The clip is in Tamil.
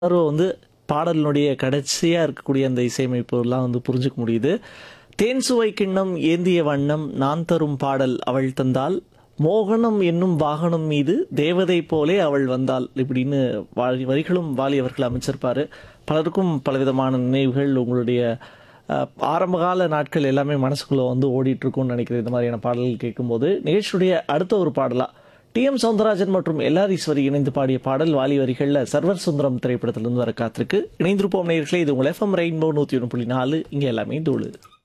உணர்வை வந்து பாடலினுடைய கடைசியாக இருக்கக்கூடிய அந்த இசையமைப்புலாம் வந்து புரிஞ்சுக்க முடியுது தேன் சுவை கிண்ணம் ஏந்திய வண்ணம் நான் தரும் பாடல் அவள் தந்தால் மோகனம் என்னும் வாகனம் மீது தேவதை போலே அவள் வந்தாள் இப்படின்னு வாழி வரிகளும் வாலி அவர்கள் அமைச்சிருப்பாரு பலருக்கும் பலவிதமான நினைவுகள் உங்களுடைய அஹ், ஆரம்பகால நாட்கள் எல்லாமே மனசுக்குள்ள வந்து ஓடிட்டு இருக்கும்னு நினைக்கிறேன் இந்த மாதிரியான பாடல்கள் கேட்கும்போது நிகழ்ச்சியுடைய அடுத்த ஒரு பாடலா டி எம் சவுந்தரராஜன் மற்றும் எல்ஆர் ஈஸ்வரி இணைந்து பாடிய பாடல் வாலி வரிகளில் சர்வர் சுந்தரம் திரைப்படத்திலிருந்து வர காத்திருக்கு இணைந்திருப்போம் நேயர்களே இது உங்கள் எஃப்எம் ரெயின்போ நூற்றி ஒன்று புள்ளி நாலு இங்கே எல்லாமே தோழு